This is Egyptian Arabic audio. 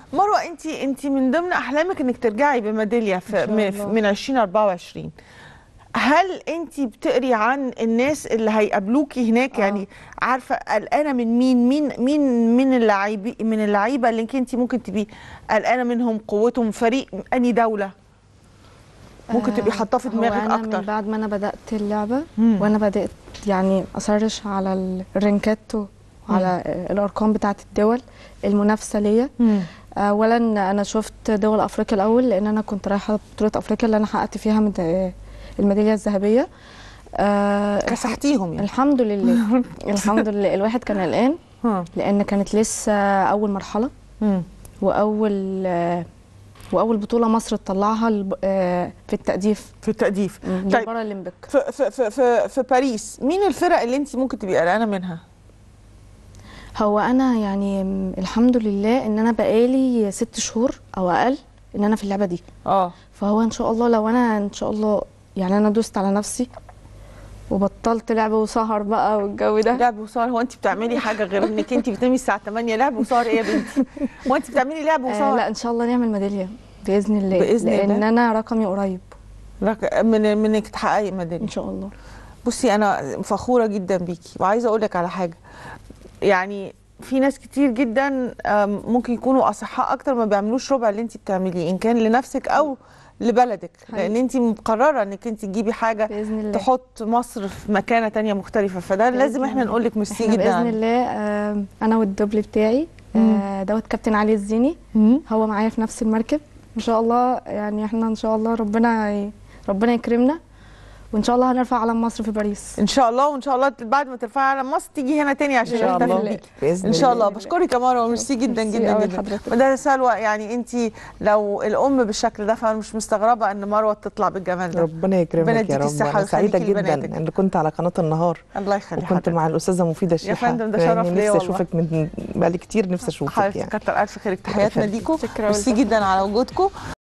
مروه انت انت من ضمن احلامك انك ترجعي بميداليه في إن شاء من- الله. من 2024 هل انت بتقري عن الناس اللي هيقابلوكي هناك آه. يعني عارفه قلقانه من مين مين مين من اللعيبه من اللعيبه اللي انت ممكن تبقي قلقانه منهم قوتهم فريق اني دوله ممكن تبقي حاطاه في هو دماغك أنا اكتر من بعد ما انا بدات اللعبه مم. وانا بدات يعني اسرش على الرنكات وعلى الارقام بتاعه الدول المنافسه ليا مم. اولا انا شفت دول افريقيا الاول لان انا كنت رايحه بطوله افريقيا اللي انا حققت فيها مد- الميداليه الذهبيه آه، كسحتيهم يعني الحمد لله الحمد لله الواحد كان قلقان ها. لان كانت لسه اول مرحله مم. واول آه، واول بطوله مصر تطلعها الب- آه، في التأديف في التأديف طيب للبارالمبيك في في في في, في باريس مين الفرق اللي انت ممكن تبقي قلقانه منها هو انا يعني م- الحمد لله ان انا بقالي ست شهور او اقل ان انا في اللعبه دي اه فهو ان شاء الله لو انا ان شاء الله يعني انا دوست على نفسي وبطلت لعب وسهر بقى والجو ده لعب وسهر هو انت بتعملي حاجه غير انك انت بتنامي الساعه 8 لعب وسهر ايه يا بنتي هو انت بتعملي لعب آه وسهر لا ان شاء الله نعمل ميداليه باذن الله بإذن لان الله. انا رقمي قريب لك- من من انك تحققي ميداليه ان شاء الله بصي انا فخوره جدا بيكي وعايزه اقول لك على حاجه يعني في ناس كتير جدا آم، ممكن يكونوا اصحاء اكتر ما بيعملوش ربع اللي انت بتعمليه ان كان لنفسك او لبلدك حقيقي. لان انت مقرره انك انت تجيبي حاجه باذن الله تحط مصر في مكانه تانية مختلفه فده بإذن لازم احنا الله. نقول لك ميرسي احنا جدا باذن على- الله آه انا والدبل بتاعي آه دوت كابتن علي الزيني مم. هو معايا في نفس المركب ان شاء الله يعني احنا ان شاء الله ربنا ي... ربنا يكرمنا وان شاء الله هنرفع علم مصر في باريس ان شاء الله وان شاء الله بعد ما ترفعي على مصر تيجي هنا تاني عشان إن شاء نحتفل الله. بيكي باذن ان شاء الله الله بشكرك يا مروه ميرسي جدا ميرسي جدا أوي جدا لحضرتك. وده سلوى يعني انت لو الام بالشكل ده فانا مش مستغربه ان مروه تطلع بالجمال ده ربنا ربنا يكرمك يديكي يا رب الصحة انا سعيده ويخليكي جدا لبناتك. ان كنت على قناه النهار الله يخلي وكنت حضرتك مع الاستاذه مفيده شيحه فندم، ده يعني شرف ليا نفسي والله. اشوفك من بقالي كتير نفسي اشوفك حضرتك يعني كتر الف خيرك تحياتنا يخليك. ليكم شكرا ميرسي جدا على وجودكم